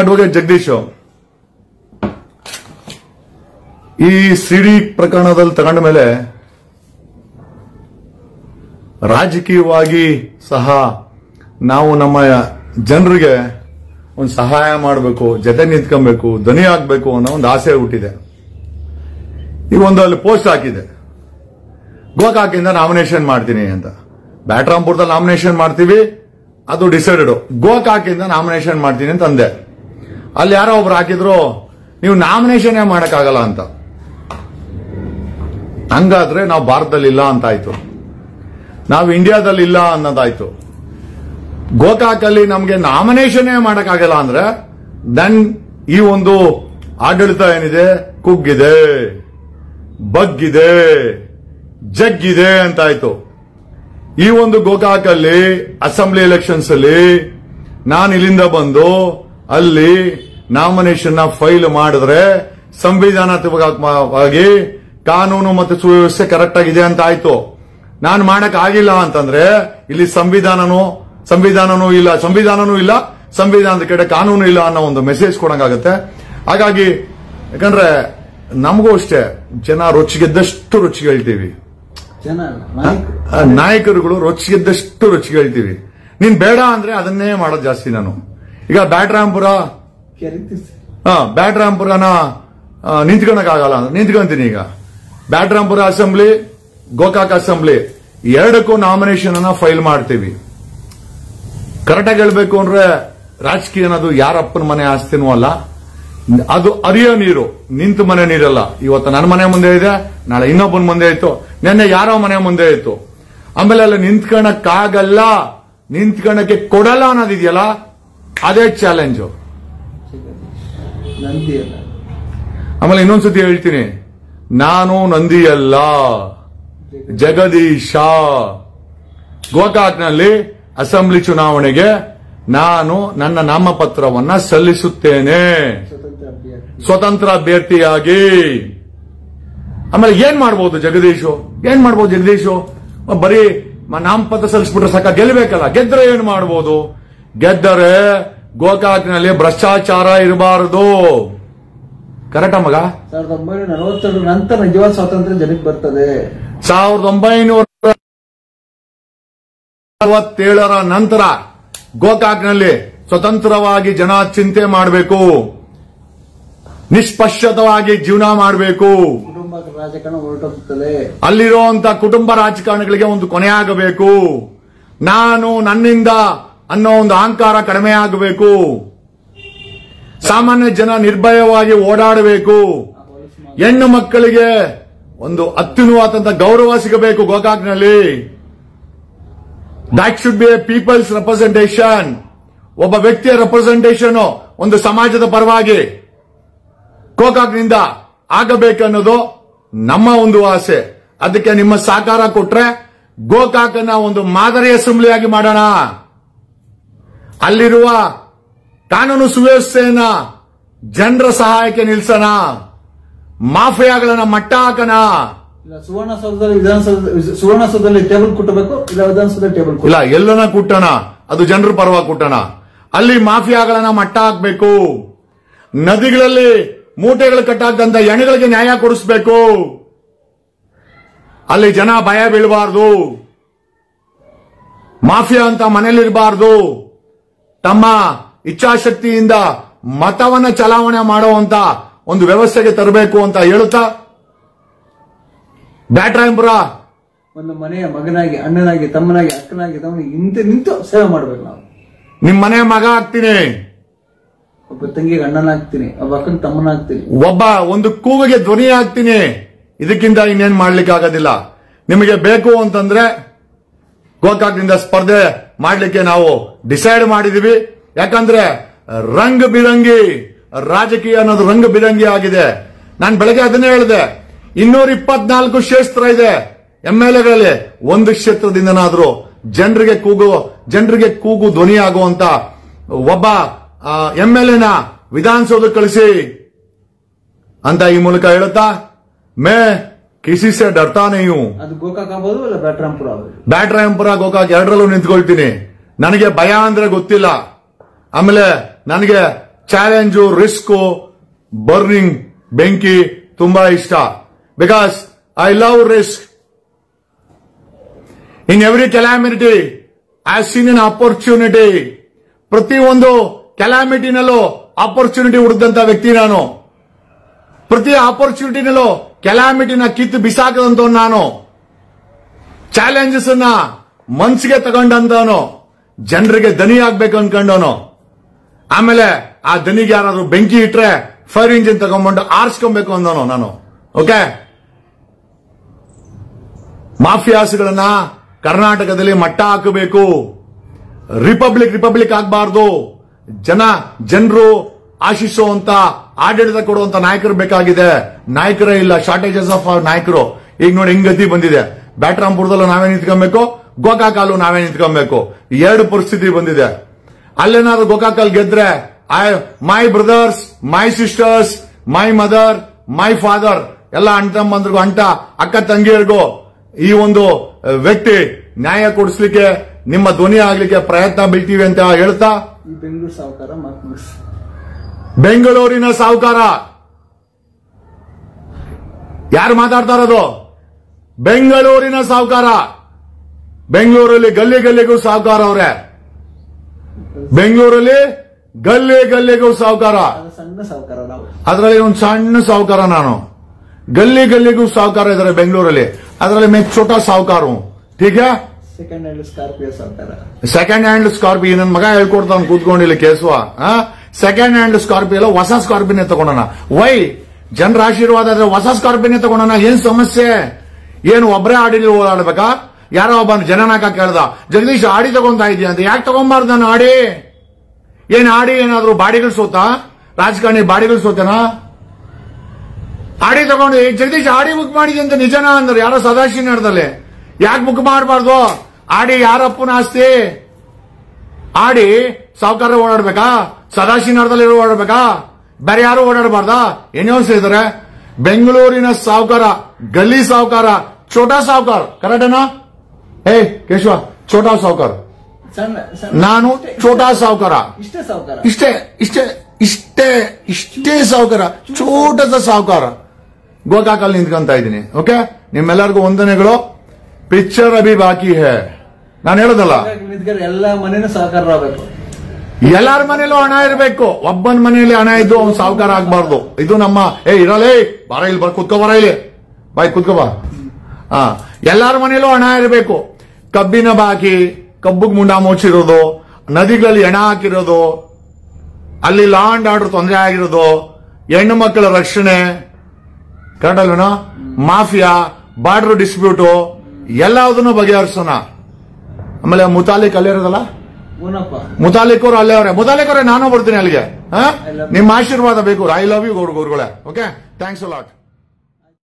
Advocate Jagadish ಈ ಸಿಡಿ ಪ್ರಕರಣದಲ್ಲಿ ತಗೊಂಡ ಮೇಲೆ ರಾಜಕೀಯವಾಗಿ ಸಹ ನಾವು ನಮ್ಮ ಜನರಿಗೆ ಒಂದು ಸಹಾಯ ಮಾಡಬೇಕು ಜೊತೆ ನಿಂತ್ಕೊಬೇಕು ಧ್ವನಿ ಆಗ್ಬೇಕು ಅನ್ನೋ ಒಂದು ಆಸೆ ಹುಟ್ಟಿದೆ ಈಗ ಒಂದು ಅಲ್ಲಿ ಪೋಸ್ಟ್ ಹಾಕಿದೆ ಗೋಕಾಕಿಂದ ನಾಮಿನೇಷನ್ ಮಾಡ್ತೀನಿ ಅಂತ ಬ್ಯಾಟ್ರಾಂಪುರದಲ್ಲಿ ನಾಮಿನೇಷನ್ ಮಾಡ್ತೀವಿ ಅದು ಡಿಸೈಡೆಡ್ ಗೋಕಾಕಿಂದ ನಾಮಿನೇಷನ್ ಮಾಡ್ತೀನಿ ಅಂತ ಅಂದೆ ಅಲ್ಲಿ ಯಾರೋ ಒಬ್ರು ಹಾಕಿದ್ರು ನೀವು ನಾಮಿನೇಷನ್ ಮಾಡಕ್ಕಾಗಲ್ಲ ಅಂತ ಹಂಗಾದ್ರೆ ನಾವು ಭಾರತದಲ್ಲಿ ಇಲ್ಲ ಅಂತ ಆಯ್ತು ನಾವು ಇಂಡಿಯಾದಲ್ಲಿ ಇಲ್ಲ ಅನ್ನೋದಾಯ್ತು ಗೋಕಾಕಲ್ಲಿ ನಮಗೆ ನಾಮಿನೇಷನ್ ಮಾಡಕ್ಕಾಗಲ್ಲ ಅಂದ್ರೆ ದೆನ್ ಈ ಒಂದು ಆಡಳಿತ ಏನಿದೆ ಕುಗ್ಗಿದೆ ಬಗ್ಗಿದೆ ಜಗ್ಗಿದೆ ಅಂತ ಆಯ್ತು ಈ ಒಂದು ಗೋಕಾಕಲ್ಲಿ ಅಸೆಂಬ್ಲಿ ಎಲೆಕ್ಷನ್ಸ್ ಅಲ್ಲಿ ನಾನು ಇಲ್ಲಿಂದ ಬಂದು ಅಲ್ಲಿ ನಾಮಿನೇಷನ್ ಫೈಲ್ ಮಾಡಿದ್ರೆ ಸಂವಿಧಾನಾತ್ಮಕವಾಗಿ ಕಾನೂನು ಮತ್ತು ಸುವ್ಯವಸ್ಥೆ ಕರೆಕ್ಟ್ ಆಗಿದೆ ಅಂತ ಆಯ್ತು ನಾನು ಮಾಡಕ್ ಆಗಿಲ್ಲ ಅಂತಂದ್ರೆ ಇಲ್ಲಿ ಸಂವಿಧಾನನೂ ಸಂವಿಧಾನನೂ ಇಲ್ಲ ಸಂವಿಧಾನನೂ ಇಲ್ಲ ಸಂವಿಧಾನದ ಕಡೆ ಕಾನೂನು ಇಲ್ಲ ಅನ್ನೋ ಒಂದು ಮೆಸೇಜ್ ಕೊಡಂಗಾಗತ್ತೆ ಹಾಗಾಗಿ ಯಾಕಂದ್ರೆ ನಮಗೂ ಅಷ್ಟೇ ಜನ ರುಚಿಗೆದ್ದಷ್ಟು ರುಚಿಗೆ ಹೇಳ್ತೀವಿ ಜನ ಅಲ್ಲ, ನಾಯಕರು. ಆ, ನಾಯಕರುಗಳು ರುಚಿಗೆದ್ದಷ್ಟು ರುಚಿಗೆ ಹೇಳ್ತೀವಿ ನೀನ್ ಬೇಡ ಅಂದ್ರೆ ಅದನ್ನೇ ಮಾಡೋದು ಜಾಸ್ತಿ ನಾನು ಈಗ ಬ್ಯಾಟ್ರಾಂಪುರ ಕರೀತೀವಿ ಸರ್. ಹಾ ಬ್ಯಾಟ್ರಾಂಪುರನ ನಿಂತ್ಕೊಳಕ್ ಆಗಲ್ಲ ಅಂದ್ರೆ ನಿಂತ್ಕೊಂತೀನಿ ಈಗ ಬ್ಯಾಟ್ರಾಂಪುರ ಅಸೆಂಬ್ಲಿ ಗೋಕಾಕ್ ಅಸೆಂಬ್ಲಿ ಎರಡಕ್ಕೂ ನಾಮಿನೇಷನ್ ಅನ್ನ ಫೈಲ್ ಮಾಡ್ತೀವಿ ಕರೆಕ್ಟಾಗಿ ಹೇಳ್ಬೇಕು ಅಂದ್ರೆ ರಾಜಕೀಯ ಅನ್ನೋದು ಯಾರಪ್ಪನ ಮನೆ ಆಸ್ತಿನೂ ಅಲ್ಲ ಅದು ಅರಿಯೋ ನೀರು ನಿಂತು ಮನೆ ನೀರಲ್ಲ ಇವತ್ತು ನನ್ನ ಮನೆ ಮುಂದೆ ಇದೆ ನಾಳೆ ಇನ್ನೊಬ್ಬನ ಮುಂದೆ ಇತ್ತು ನಿನ್ನೆ ಯಾರೋ ಮನೆ ಮುಂದೆ ಇತ್ತು ಆಮೇಲೆ ಅಲ್ಲಿ ನಿಂತ್ಕೊಳಕ್ಕಾಗಲ್ಲ ನಿಂತ್ಕೊಳಕ್ಕೆ ಕೊಡಲ್ಲ ಅನ್ನೋದಿದೆಯಲ್ಲ ಅದೇ ಚಾಲೆಂಜು ನಂದಿ ಅಲ್ಲ ಆಮೇಲೆ ಇನ್ನೊಂದ್ಸತಿ ಹೇಳ್ತೀನಿ ನಾನು ನಂದಿಯಲ್ಲ ಜಗದೀಶ ಗೋಕಾಕ್ನಲ್ಲಿ ಅಸೆಂಬ್ಲಿ ಚುನಾವಣೆಗೆ ನಾನು ನನ್ನ ನಾಮಪತ್ರವನ್ನ ಸಲ್ಲಿಸುತ್ತೇನೆ ಸ್ವತಂತ್ರ ಅಭ್ಯರ್ಥಿ ಸ್ವತಂತ್ರ ಅಭ್ಯರ್ಥಿಯಾಗಿ ಆಮೇಲೆ ಏನ್ ಮಾಡ್ಬೋದು ಜಗದೀಶು ಏನ್ ಮಾಡ್ಬೋದು ಜಗದೀಶು ಬರೀ ಮ- ನಾಮಪತ್ರ ಸಲ್ಲಿಸ್ಬಿಟ್ರೆ ಸಾಕ ಗೆಲ್ಲಬೇಕಲ್ಲ ಗೆದ್ರೆ ಏನ್ ಮಾಡ್ಬೋದು ಗೆದ್ದರೆ ಗೋಕಾಕ್ನಲ್ಲಿ ಭ್ರಷ್ಟಾಚಾರ ಇರಬಾರದು ಕರೆಕ್ಟಾ ಮಗ ಸಾವಿರದ ಒಂಬೈನೂರ ನಲವತ್ತೆರಡು ನಂತರ ನಿಜವಾದ ಸ್ವಾತಂತ್ರ್ಯ ಜನಕ್ಕೆ ಬರ್ತದೆ ಸಾವಿರದ ಒಂಬೈನೂರ ಅರವತ್ತೇಳರ ನಂತರ ಗೋಕಾಕ್ನಲ್ಲಿ ಸ್ವತಂತ್ರವಾಗಿ ಜನ ಚಿಂತೆ ಮಾಡಬೇಕು ನಿಷ್ಪಕ್ಷತವಾಗಿ ಜೀವನ ಮಾಡಬೇಕು ಕುಟುಂಬ ರಾಜಕಾರಣ ಹೊರಟೋಗ್ತದೆ ಅಲ್ಲಿರುವಂತ ಕುಟುಂಬ ರಾಜಕಾರಣಿಗಳಿಗೆ ಒಂದು ಕೊನೆ ಆಗಬೇಕು ನಾನು ನನ್ನಿಂದ ಅನ್ನೋ ಒಂದು ಅಹಂಕಾರ ಕಡಿಮೆ ಆಗಬೇಕು ಸಾಮಾನ್ಯ ಜನ ನಿರ್ಭಯವಾಗಿ ಓಡಾಡಬೇಕು ಹೆಣ್ಣು ಮಕ್ಕಳಿಗೆ ಒಂದು ಅತ್ಯುನ್ನವಾದಂತ ಗೌರವ ಸಿಗಬೇಕು ಗೋಕಾಕ್ನಲ್ಲಿ that should be a people's representation ಒಬ್ಬ ವ್ಯಕ್ತಿಯ ರೆಪ್ರೆಸೆಂಟೇಷನ್ ಒಂದು ಸಮಾಜದ ಪರವಾಗಿ ಗೋಕಾಕ್ನಿಂದ ಆಗಬೇಕನ್ನೋದು ನಮ್ಮ ಒಂದು ಆಸೆ ಅದಕ್ಕೆ ನಿಮ್ಮ ಸಹಕಾರ ಕೊಟ್ರೆ ಗೋಕಾಕನ್ನ ಒಂದು ಮಾದರಿ ಅಸೆಂಬ್ಲಿಯಾಗಿ ಮಾಡೋಣ ಅಲ್ಲಿರುವ ಕಾನೂನು ಸುವ್ಯವಸ್ಥೆಯನ್ನ ಜನರ ಸಹಾಯಕ್ಕೆ ನಿಲ್ಸೋಣ ಮಾಫಿಯಾಗಳನ್ನ ಮಟ್ಟ ಹಾಕೋಣ ಇಲ್ಲ ಸುವರ್ಣಸೌಧದಲ್ಲಿ ವಿಧಾನಸೌಧ ಸುವರ್ಣಸೌಧದಲ್ಲಿ ಟೇಬಲ್ ಕುಟ್ಟಬೇಕು ಇಲ್ಲ ವಿಧಾನಸೌಧದಲ್ಲಿ ಟೇಬಲ್ ಇಲ್ಲ ಎಲ್ಲನ ಕುಟ್ಟೋಣ ಅದು ಜನರ ಪರವಾಗಿ ಕುಟ್ಟೋಣ ಅಲ್ಲಿ ಮಾಫಿಯಾಗಳನ್ನ ಮಟ್ಟ ಹಾಕ್ಬೇಕು ನದಿಗಳಲ್ಲಿ ಮೂಟೆಗಳು ಕಟ್ಟಾಕ್ದಂತ ಎಣೆಗಳಿಗೆ ನ್ಯಾಯ ಕೊಡಿಸ್ಬೇಕು ಅಲ್ಲಿ ಜನ ಭಯ ಬೀಳಬಾರ್ದು ಮಾಫಿಯಾ ಅಂತ ಮನೇಲಿರಬಾರ್ದು ತಮ್ಮ ಇಚ್ಛಾಶಕ್ತಿಯಿಂದ ಮತವನ್ನ ಚಲಾವಣೆ ಮಾಡುವಂತ ಒಂದು ವ್ಯವಸ್ಥೆಗೆ ತರಬೇಕು ಅಂತ ಹೇಳುತ್ತಾ ಬ್ಯಾಟ್ರಾಯಂಪುರ ಒಂದು ಮನೆಯ ಮಗನಾಗಿ ಅಣ್ಣನಾಗಿ ತಮ್ಮನಾಗಿ ಅಕ್ಕನಾಗಿ ತಮ್ಮನಾಗಿ ಇಂತ ನಿಂತು ಸೇವೆ ಮಾಡ್ಬೇಕು ನಾವು ನಿಮ್ ಮನೆ ಮಗ ಆಗ್ತೀನಿ ಒಬ್ಬ ತಂಗಿಗೆ ಅಣ್ಣನಾಗ್ತೀನಿ ಒಬ್ಬ ಅಕ್ಕನ ತಮ್ಮನಾಗ್ತೀನಿ ಒಬ್ಬ ಒಂದು ಕೂಗಿಗೆ ಧ್ವನಿ ಆಗ್ತೀನಿ ಇದಕ್ಕಿಂತ ಇನ್ನೇನ್ ಮಾಡ್ಲಿಕ್ಕೆ ಆಗೋದಿಲ್ಲ ನಿಮಗೆ ಬೇಕು ಅಂತಂದ್ರೆ ಗೋಕಾಕ್ನಿಂದ ಸ್ಪರ್ಧೆ ಮಾಡ್ಲಿಕ್ಕೆ ನಾವು ಡಿಸೈಡ್ ಮಾಡಿದೀವಿ ಯಾಕಂದ್ರೆ ರಂಗ್ ಬಿರಂಗಿ ರಾಜಕೀಯ ಅನ್ನೋದು ರಂಗ್ ಬಿರಂಗಿ ಆಗಿದೆ ನಾನು ಬೆಳಗ್ಗೆ ಅದನ್ನೇ ಹೇಳಿದೆ ಇನ್ನೂರ ಇಪ್ಪತ್ನಾಲ್ಕು ಕ್ಷೇತ್ರ ಇದೆ ಎಂ ಎಲ್ ಎಗಳಲ್ಲಿ ಒಂದು ಕ್ಷೇತ್ರದಿಂದನಾದ್ರೂ ಜನರಿಗೆ ಕೂಗು ಜನರಿಗೆ ಕೂಗು ಧ್ವನಿ ಆಗುವಂತ ಒಬ್ಬ ಎಂ ಎಲ್ ಎನ ವಿಧಾನಸೌಧಕ್ಕೆ ಕಳಿಸಿ ಅಂತ ಈ ಮೂಲಕ ಹೇಳುತ್ತಾ ಮೇ ಕಿಸಿ ಸೆ ಡರ್ತಾ ನೀವು ಅದು ಗೋಕಾಕ್ ಆಗ್ಬೋದು ಇಲ್ಲ ಬ್ಯಾಟ್ರಾಂಪುರ ಆಗ್ಬೋದು ಬ್ಯಾಟ್ರಾಯಂಪುರ ಗೋಕಾಕ್ ಎರಡರಲ್ಲೂ ನಿಂತ್ಕೊಳ್ತೀನಿ ನನಗೆ ಭಯ ಅಂದ್ರೆ ಗೊತ್ತಿಲ್ಲ ಆಮೇಲೆ ನನಗೆ ಚಾಲೆಂಜು ರಿಸ್ಕ್ ಬರ್ನಿಂಗ್ ಬೆಂಕಿ ತುಂಬಾ ಇಷ್ಟ because I love risk in every calamity I seen in opportunity ಪ್ರತಿಯೊಂದು ಕೆಲಾಮಿಟಿನಲ್ಲೂ ಆಪರ್ಚುನಿಟಿ ಹುಡುಕಂತ ವ್ಯಕ್ತಿ ನಾನು ಪ್ರತಿ ಆಪರ್ಚುನಿಟಿನಲ್ಲೂ ಕೆಲಾಮಿಟಿನ ಕಿತ್ತು ಬಿಸಾಕದಂತವನು ನಾನು ಚಾಲೆಂಜಸ್ ಅನ್ನ ಮನ್ಸಿಗೆ ತಗೊಂಡಂತವನು ಜನರಿಗೆ ದನಿ ಆಗ್ಬೇಕು ಅನ್ಕೊಂಡವನು ಆಮೇಲೆ ಆ ದನಿಗೆ ಯಾರಾದ್ರೂ ಬೆಂಕಿ ಇಟ್ರೆ ಫೈರ್ ಇಂಜಿನ್ ತಗೊಂಡ್ಬಂದು ಆರಿಸ್ಕೊಬೇಕು ಅಂದವನು ನಾನು ಓಕೆ ಮಾಫಿಯಾಸ್ಗಳನ್ನ ಕರ್ನಾಟಕದಲ್ಲಿ ಮಟ್ಟ ಹಾಕಬೇಕು ರಿಪಬ್ಲಿಕ್ ರಿಪಬ್ಲಿಕ್ ಆಗಬಾರ್ದು ಜನ ಜನರು ಆಶಿಸುವಂತ ಆಡಳಿತ ಕೊಡುವಂತ ನಾಯಕರು ಬೇಕಾಗಿದೆ ನಾಯಕರೇ ಇಲ್ಲ ಶಾರ್ಟೇಜಸ್ ಆಫ್ ನಾಯಕರು ಈಗ ನೋಡಿ ಹಿಂಗ್ ಗತಿ ಬಂದಿದೆ ಬ್ಯಾಟ್ರಾಂಪುರದಲ್ಲೂ ನಾವೇ ನಿಂತ್ಕೊಬೇಕು ಗೋಕಾಕಲ್ಲೂ ನಾವೇ ನಿಂತ್ಕೊಬೇಕು ಎರಡು ಪರಿಸ್ಥಿತಿ ಬಂದಿದೆ ಅಲ್ಲೇನಾದ್ರೂ ಗೋಕಾಕಲ್ ಗೆದ್ರೆ I my brothers my sisters my mother my father ಎಲ್ಲ ಅಣ್ಣ ತಮ್ಮಂದ್ರಿಗೂ ಅಂಟ ಅಕ್ಕ ತಂಗಿಯರಿಗೂ ಈ ಒಂದು ಅಹ್, ವ್ಯಕ್ತಿ ನ್ಯಾಯ ಕೊಡಿಸ್ಲಿಕ್ಕೆ ನಿಮ್ಮ ಧ್ವನಿ ಆಗ್ಲಿಕ್ಕೆ ಪ್ರಯತ್ನ ಬೀಳ್ತೀವಿ ಅಂತ ಹೇಳ್ತಾ ಈ ಬೆಂಗಳೂರು ಸಾವುಕಾರ ಮಾತು ಮುಗಿಸ್ ಬೆಂಗಳೂರಿನ ಸಾಹುಕಾರ ಯಾರು ಮಾತಾಡ್ತಾ ಇರೋದು ಬೆಂಗಳೂರಿನ ಸಾಹುಕಾರ ಬೆಂಗಳೂರಲ್ಲಿ ಗಲ್ಲಿ ಗಲ್ಲಿಗೂ ಸಾಹುಕಾರ ಅವ್ರೆ ಬೆಂಗಳೂರಲ್ಲಿ ಗಲ್ಲಿ ಗಲ್ಲಿಗೂ ಸಾಹುಕಾರ ಅದು ಸಣ್ಣ ಸಾವುಕಾರ ನಾವು ಅದರಲ್ಲಿ ಒಂದು ಸಣ್ಣ ಸಾಹುಕಾರ ನಾನು ಗಲ್ಲಿ ಗಲ್ಲಿಗೂ ಸಾಹುಕಾರ ಇದಾರೆ ಬೆಂಗಳೂರಲ್ಲಿ ಅದರಲ್ಲಿ ಮೇ ಚೋಟ ಸಾಹುಕಾರ ಠೀಕ್ ಹೈ ಸೆಕೆಂಡ್ ಹ್ಯಾಂಡ್ ಸ್ಕಾರ್ಪಿಯೋ ಸಾವುಕಾರ ಸೆಕೆಂಡ್ ಹ್ಯಾಂಡ್ ಸ್ಕಾರ್ಪಿಯೋ ನನ್ ಮಗ ಹೇಳ್ಕೊಡ್ತಾನೆ ಕೂತ್ಕೊಂಡಿಲ್ಲ ಕೇಸುವ ಸೆಕೆಂಡ್ ಹ್ಯಾಂಡ್ ಸ್ಕಾರ್ಪಿಯೋ ಎಲ್ಲ ಹೊಸ ಸ್ಕಾರ್ಪಿಯೋನೇ ತಗೊಂಡೋಣ ವೈ ಜನರ ಆಶೀರ್ವಾದ ಆದ್ರೆ ಹೊಸ ಸ್ಕಾರ್ಪಿಯೋನೇ ತಗೊಂಡೋಣ ಏನ್ ಸಮಸ್ಯೆ ಏನು ಒಬ್ಬರೇ ಆಡಿಲಿ ಓಡಾಡ್ಬೇಕಾ ಯಾರೋ ಒಬ್ಬ ಜನನಾಕ ಕೇಳ್ದ ಜಗದೀಶ್ ಆಡಿ ತಗೊಂತಾ ಇದೀಯ ಅಂತ ಯಾಕೆ ತಗೊಂಬಾರ್ದು ನಾನು ಆಡಿ ಏನ್ ಆಡಿ ಏನಾದ್ರು ಬಾಡಿಗಳು ಸೋತಾ ರಾಜಕಾರಣಿ ಬಾಡಿಗಳು ಸೋತನಾ ಆಡಿ ತಗೊಂಡು "ಏ, ಜಗದೀಶ್ ಆಡಿ ಬುಕ್ ಮಾಡಿದೆ ಅಂತ ನಿಜನಾ ಅಂದ್ರೆ ಯಾರೋ ಸದಾಶಿ ನಡೆದಲ್ಲಿ ಯಾಕೆ ಬುಕ್ ಮಾಡಬಾರ್ದು ಆಡಿ ಯಾರಪ್ಪನ ಆಸ್ತಿ ಆಡಿ ಸಾವುಕಾರ ಓಡಾಡ್ಬೇಕಾ ಸದಾಶಿ ನಗರದಲ್ಲಿ ಓಡಾಡ್ಬೇಕಾ ಬೇರೆ ಯಾರು ಓಡಾಡಬಾರ್ದಾ ಏನೋ ಇದಾರೆ ಬೆಂಗಳೂರಿನ ಸಾವುಕಾರ ಗಲ್ಲಿ ಸಾವುಕಾರ ಛೋಟಾ ಸಾವುಕಾರ ಕರೆಕ್ಟೇನಾ ಏ ಕೇಶವ ಛೋಟಾ ಸಾವುಕಾರ ಸಣ್ಣ ಸಣ್ಣ ನಾನು ಛೋಟಾ ಸಾವುಕಾರ ಇಷ್ಟೇ ಸಾವುಕಾರ ಇಷ್ಟೇ ಇಷ್ಟೇ ಇಷ್ಟೇ ಇಷ್ಟೇ ಸಾವುಕಾರ ಚೋಟದ ಸಾವುಕಾರ ಗೋಕಾಕಲ್ಲಿ ನಿಂತ್ಕೊಂತ ಇದ್ದೀನಿ ಓಕೆ ನಿಮ್ಮೆಲ್ಲರಿಗೂ ವಂದನೆಗಳು ಪಿಕ್ಚರ್ ಅಭಿ ಬಾಕಿ ಹೇ ನಾನು ಹೇಳೋದಲ್ಲ ಹಾಗಾಗಿ ನಿಂತ್ಕೊಂಡು ಎಲ್ಲ ಮನೇನು ಸಾವುಕಾರರಾಗಬೇಕು ಎಲ್ಲಾರ ಮನೇಲೂ ಹಣ ಇರಬೇಕು ಒಬ್ಬನ ಮನೆಯಲ್ಲಿ ಹಣ ಇದ್ದು ಅವ್ನು ಸಾವುಕಾರ ಆಗ್ಬಾರ್ದು ಇದು ನಮ್ಮ ಏ ಇರಲೇ ಬಾರ ಇಲ್ಲಿ ಬರ್ ಕುತ್ಕೋ ಬರ ಇಲ್ಲಿ ಬಾಯ್ ಕುತ್ಕೋ ಬಾ ಹಾ ಎಲ್ಲಾರ ಮನೇಲೂ ಹಣ ಇರಬೇಕು ಕಬ್ಬಿನ ಬಾಕಿ ಕಬ್ಬಿಗೆ ಮುಂಡ ಮುಚ್ಚಿರೋದು ನದಿಗಳಲ್ಲಿ ಹೆಣ ಹಾಕಿರೋದು ಅಲ್ಲಿ ಲಾ ಅಂಡ್ ಆರ್ಡರ್ ತೊಂದರೆ ಆಗಿರೋದು ಹೆಣ್ಣು ಮಕ್ಕಳ ರಕ್ಷಣೆ ಕರೆಕ್ಟ್ ಅಲ್ವೇನೋ ಮಾಫಿಯಾ ಬಾರ್ಡರ್ ಡಿಸ್ಪ್ಯೂಟು ಎಲ್ಲದನ್ನು ಬಗೆಹರಿಸೋಣ ಆಮೇಲೆ ಮುತಾಲಿಕ್ ಅಲ್ಲಿರೋದಲ್ಲ ಊನಪ್ಪ ಮುತಾಲಿಕ್ ಅವರು ಅಲ್ಲೇ ಅವರೇ ಮುತಾಲಿಕ್ ಅವರೇ ನಾನು ಬರ್ತೀನಿ ಅಲ್ಲಿಗೆ ಹಾ? I love you. ನಿಮ್ಮ ಆಶೀರ್ವಾದ ಬೇಕು ಐ ಲವ್ ಯು ಗೌಡ್ ಗುರುಗಳೇ ಓಕೆ ಥ್ಯಾಂಕ್ಸ್ ಲಾಟ್